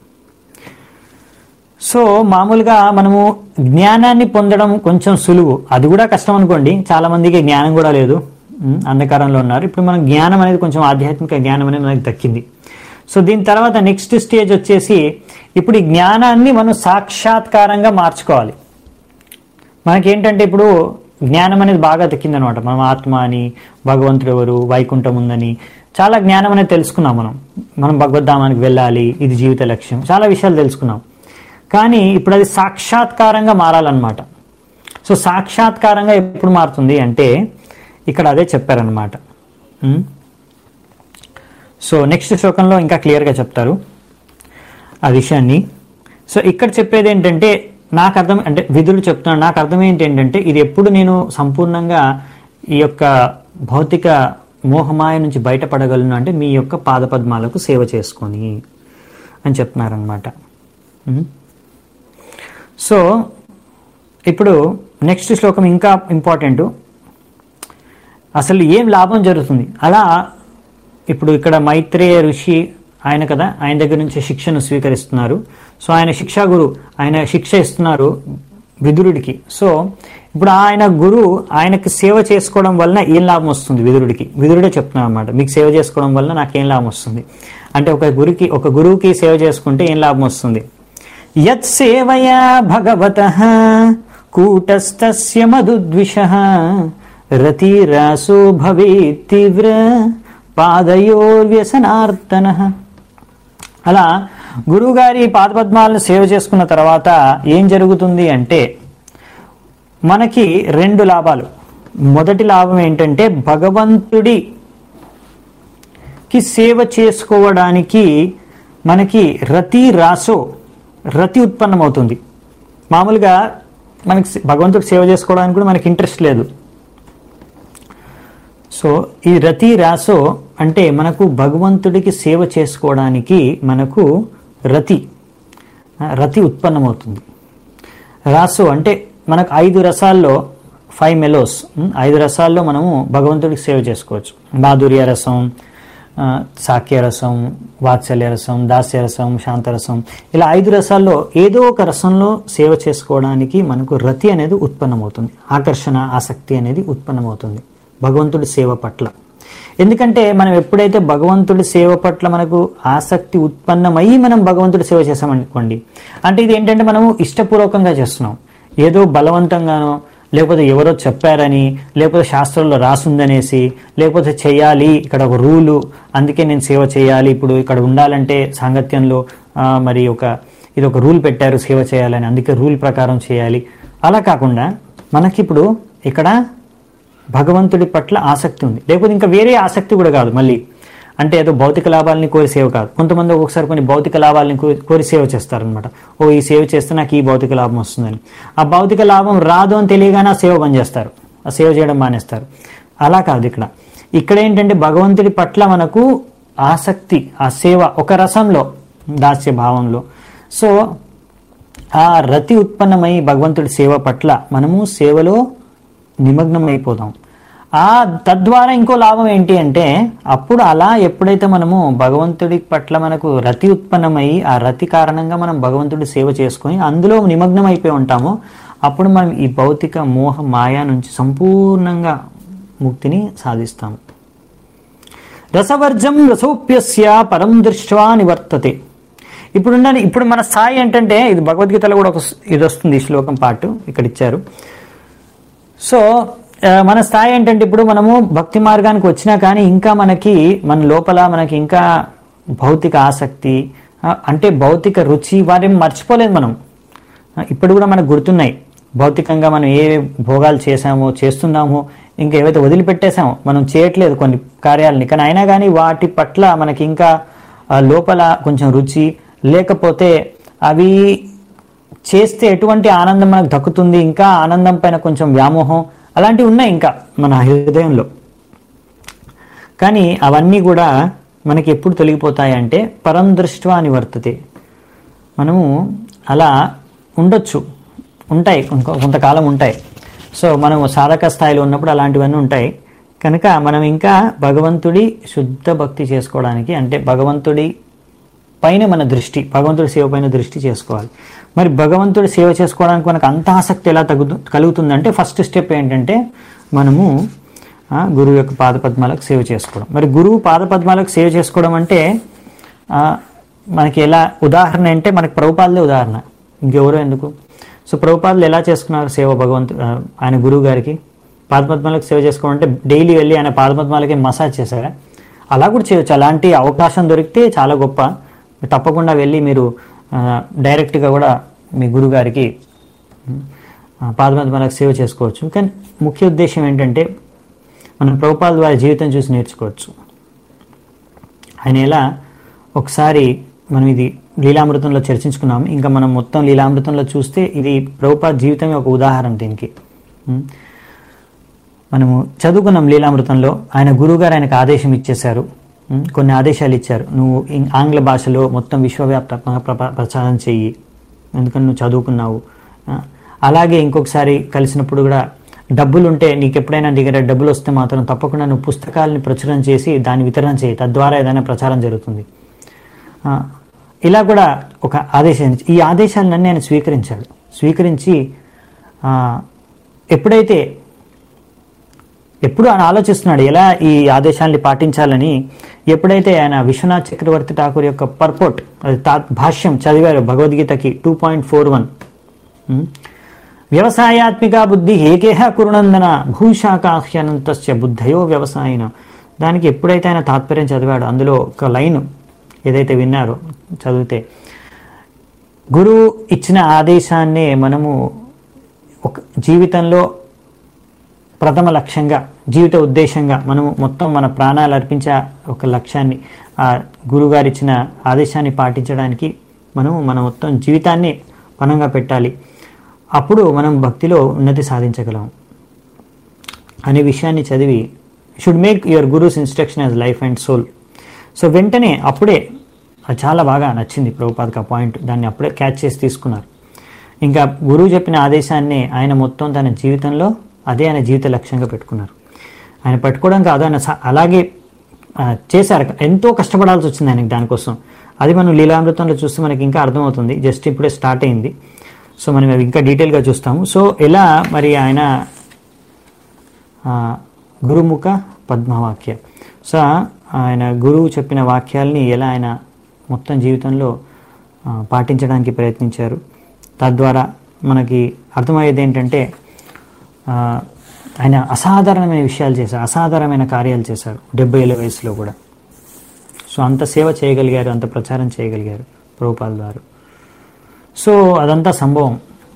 సో మామూలుగా మనము జ్ఞానాన్ని పొందడం కొంచెం సులువు అది కూడా కష్టం అనుకోండి చాలా మందికి జ్ఞానం కూడా లేదు ఉమ్, అంధకారంలో ఉన్నారు ఇప్పుడు మనం జ్ఞానం అనేది కొంచెం ఆధ్యాత్మిక జ్ఞానం అనేది మనకి దక్కింది సో దీని తర్వాత నెక్స్ట్ స్టేజ్ వచ్చేసి ఇప్పుడు ఈ జ్ఞానాన్ని మనం సాక్షాత్కారంగా మార్చుకోవాలి మనకేంటంటే ఇప్పుడు జ్ఞానం అనేది బాగా దక్కిందనమాట మనం ఆత్మ అని భగవంతుడు ఎవరు వైకుంఠం ఉందని చాలా జ్ఞానం అనేది తెలుసుకున్నాం మనం మనం భగవద్ధామానికి వెళ్ళాలి ఇది జీవిత లక్ష్యం చాలా విషయాలు తెలుసుకున్నాం కానీ ఇప్పుడు అది సాక్షాత్కారంగా మారాలన్నమాట సో సాక్షాత్కారంగా ఎప్పుడు మారుతుంది అంటే ఇక్కడ అదే చెప్పారనమాట ఉమ్. సో నెక్స్ట్ శ్లోకంలో ఇంకా క్లియర్గా చెప్తారు ఆ విషయాన్ని సో ఇక్కడ చెప్పేది ఏంటంటే నాకు అర్థం అంటే విధులు చెప్తున్నాను నాకు అర్థం ఏంటి ఏంటంటే ఇది ఎప్పుడు నేను సంపూర్ణంగా ఈ యొక్క భౌతిక మోహమాయ నుంచి బయటపడగలను అంటే మీ యొక్క పాదపద్మాలకు సేవ చేసుకొని అని చెప్తున్నారనమాట ఉమ్. సో ఇప్పుడు నెక్స్ట్ శ్లోకం ఇంకా ఇంపార్టెంట్ అసలు ఏం లాభం జరుగుతుంది అలా ఇప్పుడు ఇక్కడ మైత్రేయ ఋషి ఆయన కదా ఆయన దగ్గర నుంచి శిక్షను స్వీకరిస్తున్నారు సో ఆయన శిక్షా గురు ఆయన శిక్ష ఇస్తున్నారు విదురుడికి సో ఇప్పుడు ఆయన గురు ఆయనకి సేవ చేసుకోవడం వలన ఏం లాభం వస్తుంది విదురుడికి విదురుడే చెప్తున్నాడు అనమాట మీకు సేవ చేసుకోవడం వలన నాకేం లాభం వస్తుంది అంటే ఒక గురికి ఒక గురువుకి సేవ చేసుకుంటే ఏం లాభం వస్తుంది యత్ సేవయా భగవత కూటస్థస్య మధుద్విష రతిరాసో భవేత్ తీవ్ర పాదయోర్వ్యసనార్తన అలా గురువుగారి పాదపద్మాలను సేవ చేసుకున్న తర్వాత ఏం జరుగుతుంది అంటే మనకి రెండు లాభాలు మొదటి లాభం ఏంటంటే భగవంతుడికి సేవ చేసుకోవడానికి మనకి రతి రాసో రతి ఉత్పన్నమవుతుంది మామూలుగా మనకి సే- భగవంతుడికి సేవ చేసుకోవడానికి కూడా మనకి ఇంట్రెస్ట్ లేదు సో ఈ రతి రాసో అంటే మనకు భగవంతుడికి సేవ చేసుకోవడానికి మనకు రతి ఆ, రతి ఉత్పన్నమవుతుంది రాసో అంటే మనకు ఐదు రసాల్లో ఫైవ్ మెలోస్ ఉమ్, ఐదు రసాల్లో మనము భగవంతుడికి సేవ చేసుకోవచ్చు మాధుర్య రసం ఆ, సాక్య రసం వాత్సల్య రసం దాస్య రసం శాంతరసం ఇలా ఐదు రసాల్లో ఏదో ఒక రసంలో సేవ చేసుకోవడానికి మనకు రతి అనేది ఉత్పన్నమవుతుంది ఆకర్షణ ఆసక్తి అనేది ఉత్పన్నమవుతుంది భగవంతుడి సేవ పట్ల ఎందుకంటే మనం ఎప్పుడైతే భగవంతుడి సేవ పట్ల మనకు ఆసక్తి ఉత్పన్నమై మనం భగవంతుడి సేవ చేసామనుకోండి అంటే ఇది ఏంటంటే మనము ఇష్టపూర్వకంగా చేస్తున్నాం ఏదో బలవంతంగానో లేకపోతే ఎవరో చెప్పారని లేకపోతే శాస్త్రంలో రాసుందనేసి లేకపోతే చేయాలి ఇక్కడ ఒక రూలు అందుకే నేను సేవ చేయాలి ఇప్పుడు ఇక్కడ ఉండాలంటే సాంగత్యంలో ఆ, మరి ఒక ఇది ఒక రూల్ పెట్టారు సేవ చేయాలని అందుకే రూల్ ప్రకారం చేయాలి అలా కాకుండా మనకిప్పుడు ఇక్కడ భగవంతుడి పట్ల ఆసక్తి ఉంది లేకపోతే ఇంకా వేరే ఆసక్తి కూడా కాదు మళ్ళీ అంటే ఏదో భౌతిక లాభాలని కోరి సేవ కాదు కొంతమంది ఒక్కొక్కసారి కొన్ని భౌతిక లాభాలని కో- కోరి సేవ చేస్తారనమాట ఓ ఈ సేవ చేస్తే నాకు ఈ భౌతిక లాభం వస్తుందని ఆ భౌతిక లాభం రాదు అని తెలియగానే ఆ సేవ బంద్ చేస్తారు ఆ సేవ చేయడం మానేస్తారు అలా కాదు ఇక్కడ ఇక్కడ ఏంటంటే భగవంతుడి పట్ల మనకు ఆసక్తి ఆ సేవ ఒక రసంలో దాస్య భావంలో సో ఆ రతి ఉత్పన్నమై భగవంతుడి సేవ పట్ల మనము సేవలో నిమగ్నం అయిపోదాం ఆ తద్వారా ఇంకో లాభం ఏంటి అంటే అప్పుడు అలా ఎప్పుడైతే మనము భగవంతుడి పట్ల మనకు రతి ఉత్పన్నమై ఆ రతి కారణంగా మనం భగవంతుడి సేవ చేసుకొని అందులో నిమగ్నం అయిపోయి ఉంటామో అప్పుడు మనం ఈ భౌతిక మోహ మాయా నుంచి సంపూర్ణంగా ముక్తిని సాధిస్తాము రసవర్జం రసోప్యస్య పరం దృష్ట్వా నివర్తతే ఇప్పుడు ఇప్పుడు మన స్థాయి ఏంటంటే ఇది భగవద్గీతలో కూడా ఒక స్- ఇది వస్తుంది ఈ శ్లోకం పాటు ఇక్కడ ఇచ్చారు సో ఆ, మన స్థాయి ఏంటంటే ఇప్పుడు మనము భక్తి మార్గానికి వచ్చినా కానీ ఇంకా మనకి మన లోపల మనకి ఇంకా భౌతిక ఆసక్తి ఆ, అంటే భౌతిక రుచి వాటిని మర్చిపోలేదు మనం ఆ, ఇప్పుడు కూడా మనకు గుర్తున్నాయి భౌతికంగా మనం ఏ భోగాలు చేసామో చేస్తున్నామో ఇంకా ఏవైతే వదిలిపెట్టేసామో మనం చేయట్లేదు కొన్ని కార్యాలని కానీ అయినా కానీ వాటి పట్ల మనకి ఇంకా ఆ, లోపల కొంచెం రుచి లేకపోతే అవి చేస్తే ఎటువంటి ఆనందం మనకు దక్కుతుంది ఇంకా ఆనందం పైన కొంచెం వ్యామోహం అలాంటివి ఉన్నాయి ఇంకా మన హృదయంలో కానీ అవన్నీ కూడా మనకి ఎప్పుడు తొలగిపోతాయి అంటే పరం దృష్ట్వా నివర్తతే మనము అలా ఉండొచ్చు ఉంటాయి కొంత- కొంతకాలం ఉంటాయి సో మనం సాధక స్థాయిలో ఉన్నప్పుడు అలాంటివన్నీ ఉంటాయి కనుక మనం ఇంకా భగవంతుడి శుద్ధ భక్తి చేసుకోవడానికి అంటే భగవంతుడి పైన మన దృష్టి భగవంతుడి సేవ పైన దృష్టి చేసుకోవాలి మరి భగవంతుడి సేవ చేసుకోవడానికి మనకు అంత ఆసక్తి ఎలా తగ్గుతు కలుగుతుందంటే ఫస్ట్ స్టెప్ ఏంటంటే మనము ఆ, గురువు యొక్క పాదపద్మాలకు సేవ చేసుకోవడం మరి గురువు పాదపద్మాలకు సేవ చేసుకోవడం అంటే ఆ, మనకి ఎలా ఉదాహరణ అంటే మనకి ప్రభుపాలదే ఉదాహరణ ఇంకెవరో ఎందుకు సో ప్రభుపాదులు ఎలా చేసుకున్నారు సేవ భగవంతు ఆ, ఆయన గురువు గారికి పాదపద్మాలకు సేవ చేసుకోవడం అంటే డైలీ వెళ్ళి ఆయన పాదపద్మాలకి మసాజ్ చేశారా అలా కూడా చేయొచ్చు అలాంటి అవకాశం దొరికితే చాలా గొప్ప తప్పకుండా వెళ్ళి మీరు ఆ, డైరెక్ట్గా కూడా మీ గురుగారికి ఆ, పాదపద్మాలకు సేవ చేసుకోవచ్చు కానీ ముఖ్య ఉద్దేశం ఏంటంటే మనం ప్రభుపాల ద్వారా జీవితం చూసి నేర్చుకోవచ్చు ఆయన ఎలా ఒకసారి మనం ఇది లీలామృతంలో చర్చించుకున్నాం ఇంకా మనం మొత్తం లీలామృతంలో చూస్తే ఇది ప్రభుపాద జీవితమే ఒక ఉదాహరణ దీనికి ఉం. మనము చదువుకున్నాం లీలామృతంలో ఆయన గురువుగారు ఆయనకు ఆదేశం ఇచ్చేశారు ఉం, కొన్ని ఆదేశాలు ఇచ్చారు నువ్వు ఇం- ఆంగ్ల భాషలో మొత్తం విశ్వవ్యాప్తంగా ప్ర- ప్రచారం చెయ్యి ఎందుకని నువ్వు చదువుకున్నావు ఆ, అలాగే ఇంకొకసారి కలిసినప్పుడు కూడా డబ్బులు ఉంటే నీకు ఎప్పుడైనా నీ దగ్గర డబ్బులు వస్తే మాత్రం తప్పకుండా నువ్వు పుస్తకాలని ప్రచురణ చేసి దాన్ని వితరణ చేయి తద్వారా ఏదైనా ప్రచారం జరుగుతుంది ఆ, ఇలా కూడా ఒక ఆదేశం ఈ ఆదేశాలన్నీ ఆయన స్వీకరించాడు స్వీకరించి ఆ, ఎప్పుడైతే ఎప్పుడు ఆయన ఆలోచిస్తున్నాడు ఎలా ఈ ఆదేశాన్ని పాటించాలని ఎప్పుడైతే ఆయన విశ్వనాథ్ చక్రవర్తి ఠాకూర్ యొక్క పర్పోర్ట్ అది తా- భాష్యం చదివారు భగవద్గీతకి టూ పాయింట్ ఫోర్ వన్ వ్యవసాయాత్మిక బుద్ధి ఏకేహ కురునందన భూశాఖాహ్యనంతస్య బుద్ధయో వ్యవసాయన దానికి ఎప్పుడైతే ఆయన తాత్పర్యం చదివాడు అందులో ఒక లైన్ ఏదైతే విన్నారో చదివితే గురువు ఇచ్చిన ఆదేశాన్నే మనము ఒక జీవితంలో ప్రథమ లక్ష్యంగా జీవిత ఉద్దేశంగా మనము మొత్తం మన ప్రాణాలు అర్పించే ఒక లక్ష్యాన్ని ఆ గురుగారు ఇచ్చిన ఆదేశాన్ని పాటించడానికి మనము మన మొత్తం జీవితాన్ని పణంగా పెట్టాలి అప్పుడు మనం భక్తిలో ఉన్నతి సాధించగలం అనే విషయాన్ని చదివి should make your gurus instruction as life and soul so వెంటనే అప్పుడే అది చాలా బాగా నచ్చింది ప్రభుపాదకి ఆ పాయింట్ దాన్ని అప్పుడే క్యాచ్ చేసి తీసుకున్నారు ఇంకా గురువు చెప్పిన ఆదేశాన్ని ఆయన మొత్తం తన జీవితంలో అదే ఆయన జీవిత లక్ష్యంగా పెట్టుకున్నారు ఆయన పెట్టుకోవడం కాదు ఆయన స- అలాగే ఆ, చేశారు ఎంతో కష్టపడాల్సి వచ్చింది ఆయనకి దానికోసం అది మనం లీలామృతంలో చూస్తే మనకి ఇంకా అర్థమవుతుంది జస్ట్ ఇప్పుడే స్టార్ట్ అయింది సో మనం అవి ఇంకా డీటెయిల్గా చూస్తాము సో ఎలా మరి ఆయన ఆ, గురుముఖ పద్మవాక్య సో ఆయన గురువు చెప్పిన వాక్యాల్ని ఎలా ఆయన మొత్తం జీవితంలో ఆ, పాటించడానికి ప్రయత్నించారు తద్వారా మనకి అర్థమయ్యేది ఏంటంటే ఆ, ఆయన అసాధారణమైన విషయాలు చేశారు అసాధారణమైన కార్యాలు చేశారు డెబ్బై ఏళ్ళ వయసులో కూడా సో అంత సేవ చేయగలిగారు అంత ప్రచారం చేయగలిగారు ప్రభుపాల్ గారు సో అదంతా సంభవం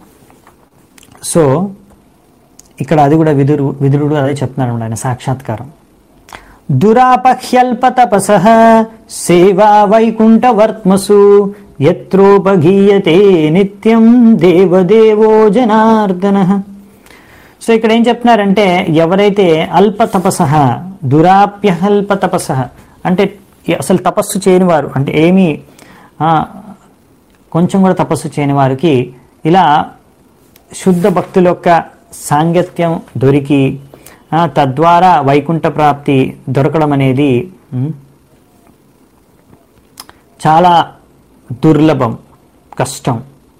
సో ఇక్కడ అది కూడా విదురు విదురుడు అదే చెప్తున్నాడు ఆయన సాక్షాత్కారం దురాపహ్యల్పతపస సేవా వైకుంఠవర్త్మసు యత్రోపగీయతే నిత్యం దేవదేవో జనార్దన సో ఇక్కడ ఏం చెప్తున్నారంటే ఎవరైతే అల్ప తపస దురాప్యహల్ప తపస అంటే అసలు తపస్సు చేయని వారు అంటే ఏమీ ఆ, కొంచెం కూడా తపస్సు చేయని వారికి ఇలా శుద్ధ భక్తుల యొక్క సాంగత్యం దొరికి ఆ, తద్వారా వైకుంఠ ప్రాప్తి దొరకడం అనేది ఉమ్, చాలా దుర్లభం కష్టం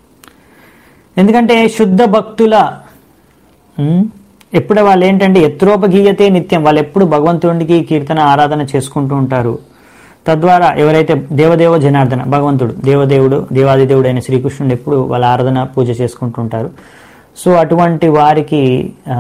ఎందుకంటే శుద్ధ భక్తుల ఉమ్, ఎప్పుడు వాళ్ళు ఏంటంటే ఎత్రోపగీయతే నిత్యం వాళ్ళు ఎప్పుడు భగవంతుడికి కీర్తన ఆరాధన చేసుకుంటూ ఉంటారు తద్వారా ఎవరైతే దేవదేవ జనార్దన భగవంతుడు దేవదేవుడు దేవాదిదేవుడు అయిన శ్రీకృష్ణుడు ఎప్పుడు వాళ్ళ ఆరాధన పూజ చేసుకుంటూ ఉంటారు సో అటువంటి వారికి ఆ,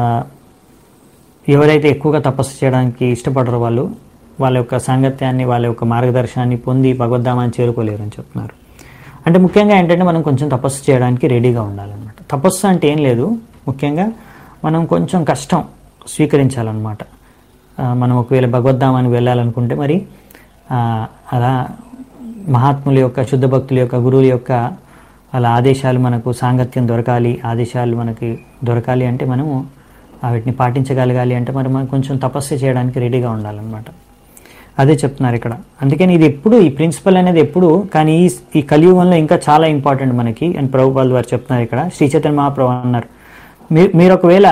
ఎవరైతే ఎక్కువగా తపస్సు చేయడానికి ఇష్టపడరో వాళ్ళు వాళ్ళ యొక్క సాంగత్యాన్ని వాళ్ళ యొక్క మార్గదర్శనాన్ని పొంది భగవద్ధామాన్ని చేరుకోలేరు అని చెప్తున్నారు అంటే ముఖ్యంగా ఏంటంటే మనం కొంచెం తపస్సు చేయడానికి రెడీగా ఉండాలన్నమాట తపస్సు అంటే ఏం లేదు ముఖ్యంగా మనం కొంచెం కష్టం స్వీకరించాలన్నమాట ఆ, మనం ఒకవేళ భగవద్ధామానికి వెళ్ళాలనుకుంటే మరి ఆ, అలా మహాత్ముల యొక్క శుద్ధ భక్తుల యొక్క గురువుల యొక్క అలా ఆదేశాలు మనకు సాంగత్యం దొరకాలి ఆదేశాలు మనకి దొరకాలి అంటే మనము ఆ వీటిని పాటించగలగాలి అంటే మరి మనం కొంచెం తపస్సు చేయడానికి రెడీగా ఉండాలన్నమాట అదే చెప్తున్నారు ఇక్కడ అందుకని ఇది ఎప్పుడు ఈ ప్రిన్సిపల్ అనేది ఎప్పుడు కానీ ఈ ఈ కలియుగంలో ఇంకా చాలా ఇంపార్టెంట్ మనకి అని ప్రభుపాల్ వారు చెప్తున్నారు ఇక్కడ శ్రీ చైతన్య మహాప్రభు అన్నారు మీరు మీరు ఒకవేళ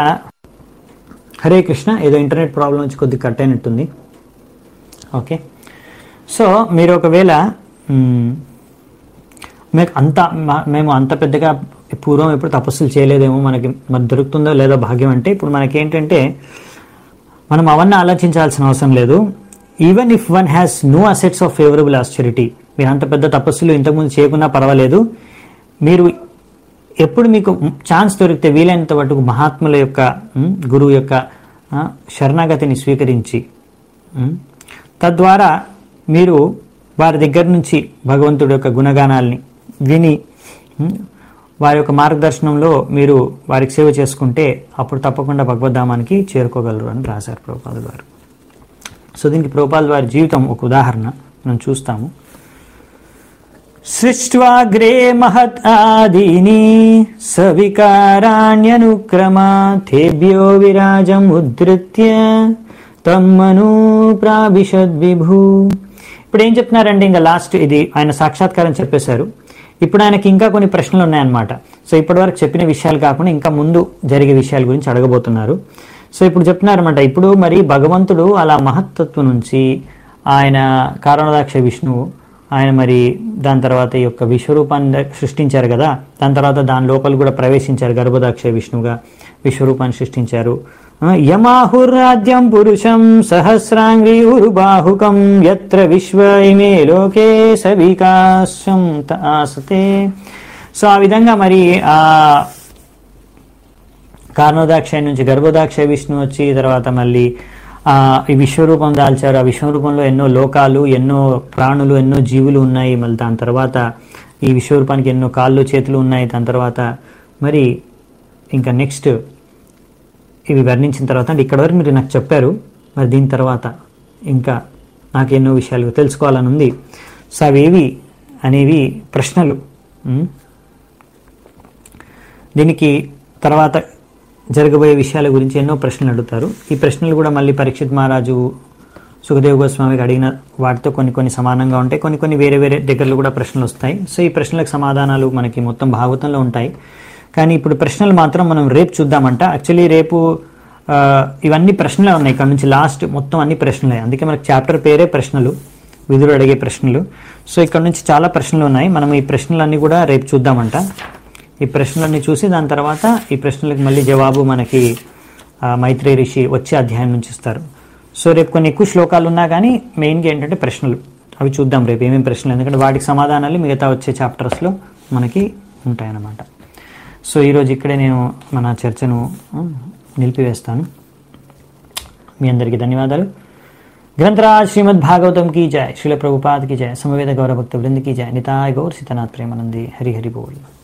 హరే కృష్ణ ఏదో ఇంటర్నెట్ ప్రాబ్లం వచ్చి కొద్దిగా కట్ అయినట్టుంది ఓకే సో మీరు ఒకవేళ మ్, మీకు అంత మా- మేము అంత పెద్దగా పూర్వం ఎప్పుడు తపస్సులు చేయలేదేమో మనకి మరి దొరుకుతుందో లేదో భాగ్యం అంటే ఇప్పుడు మనకి ఏంటంటే మనం అవన్నీ ఆలోచించాల్సిన అవసరం లేదు even if one has no assets of favourable austerity మీరు అంత పెద్ద తపస్సులు ఇంతకుముందు చేయకున్నా పర్వాలేదు మీరు ఎప్పుడు మీకు ఛాన్స్ దొరికితే వీలైనంత మటుకు మహాత్ముల యొక్క ఉమ్, గురువు యొక్క ఆ, శరణాగతిని స్వీకరించి ఉమ్, తద్వారా మీరు వారి దగ్గర నుంచి భగవంతుడి యొక్క గుణగానాల్ని విని ఉమ్, వారి యొక్క మార్గదర్శనంలో మీరు వారికి సేవ చేసుకుంటే అప్పుడు తప్పకుండా భగవద్ధామానికి చేరుకోగలరు అని రాశారు ప్రభుపాద గారు సో దీనికి ప్రభుపాద వారి జీవితం ఒక ఉదాహరణ మనం చూస్తాము సృష్ట్వాగ్రే మహత్ ఆదీని సవికారాణ్యనుక్రమా తేభ్యో విరాజం ఉద్ధృత్య తమ్మను ప్రాభిషద్ విభూ ఇప్పుడు ఏం చెప్తున్నారంటే ఇంకా లాస్ట్ ఇది ఆయన సాక్షాత్కారం చెప్పేశారు ఇప్పుడు ఆయనకి ఇంకా కొన్ని ప్రశ్నలు ఉన్నాయన్నమాట సో ఇప్పటివరకు చెప్పిన విషయాలు కాకుండా ఇంకా ముందు జరిగే విషయాల గురించి అడగబోతున్నారు సో ఇప్పుడు చెప్తున్నారన్నమాట ఇప్పుడు మరి భగవంతుడు అలా మహత్తత్వం నుంచి ఆయన కారణదాక్ష విష్ణువు ఆయన మరి దాని తర్వాత ఈ యొక్క విశ్వరూపాన్ని సృష్టించారు కదా దాని తర్వాత దాని లోపల కూడా ప్రవేశించారు గర్భదాక్ష విష్ణువుగా విశ్వరూపాన్ని సృష్టించారు ఆ, యమాహుర్రాజ్యం పురుషం సహస్రాంగి బాహుకం ఎత్ర విశ్వ ఇమే లోకే సవికాశం ఆసతే సో ఆ విధంగా మరి ఆ కారణోదాక్షయ నుంచి గర్భోదాక్షయ విష్ణు వచ్చి తర్వాత మళ్ళీ ఆ ఈ విశ్వరూపం దాల్చారు ఆ విశ్వరూపంలో ఎన్నో లోకాలు ఎన్నో ప్రాణులు ఎన్నో జీవులు ఉన్నాయి మళ్ళీ దాని తర్వాత ఈ విశ్వరూపానికి ఎన్నో కాళ్ళు చేతులు ఉన్నాయి దాని తర్వాత మరి ఇంకా నెక్స్ట్ ఇవి వర్ణించిన తర్వాత అంటే ఇక్కడ వరకు మీరు నాకు చెప్పారు మరి దీని తర్వాత ఇంకా నాకు ఎన్నో విషయాలు తెలుసుకోవాలని ఉంది సో అవేవి అనేవి ప్రశ్నలు ఉమ్. దీనికి తర్వాత జరగబోయే విషయాల గురించి ఎన్నో ప్రశ్నలు అడుగుతారు ఈ ప్రశ్నలు కూడా మళ్ళీ పరీక్షిత్ మహారాజు సుఖదేవ్ గోస్వామికి అడిగిన వాటితో కొన్ని కొన్ని సమానంగా ఉంటాయి కొన్ని కొన్ని వేరే వేరే దగ్గరలో కూడా ప్రశ్నలు వస్తాయి సో ఈ ప్రశ్నలకు సమాధానాలు మనకి మొత్తం భాగవతంలో ఉంటాయి కానీ ఇప్పుడు ప్రశ్నలు మాత్రం మనం రేపు చూద్దామంట యాక్చువల్లీ రేపు ఆ, ఇవన్నీ ప్రశ్నలే ఉన్నాయి ఇక్కడ నుంచి లాస్ట్ మొత్తం అన్ని ప్రశ్నలే అందుకే మనకి చాప్టర్ పేరే ప్రశ్నలు విధులు అడిగే ప్రశ్నలు సో ఇక్కడ నుంచి చాలా ప్రశ్నలు ఉన్నాయి మనం ఈ ప్రశ్నలన్నీ కూడా రేపు చూద్దామంట ఈ ప్రశ్నలన్నీ చూసి దాని తర్వాత ఈ ప్రశ్నలకు మళ్ళీ జవాబు మనకి ఆ, మైత్రేయ ఋషి వచ్చే అధ్యాయం నుంచి ఇస్తారు సో రేపు కొన్ని ఎక్కువ శ్లోకాలు ఉన్నా కానీ మెయిన్గా ఏంటంటే ప్రశ్నలు అవి చూద్దాం రేపు ఏమేమి ప్రశ్నలు ఎందుకంటే వాటికి సమాధానాలు మిగతా వచ్చే చాప్టర్స్లో మనకి ఉంటాయన్నమాట సో ఈరోజు ఇక్కడే నేను మన చర్చను ఆ, నిలిపివేస్తాను మీ అందరికీ ధన్యవాదాలు గ్రంథరాజ్ శ్రీమద్ భాగవతం की जय श्रील प्रभुपाद की जय समवेत गौरव भक्त वृंद की जय निताय गौर सीतानाथ प्रेमानंदी हरि हरि बोल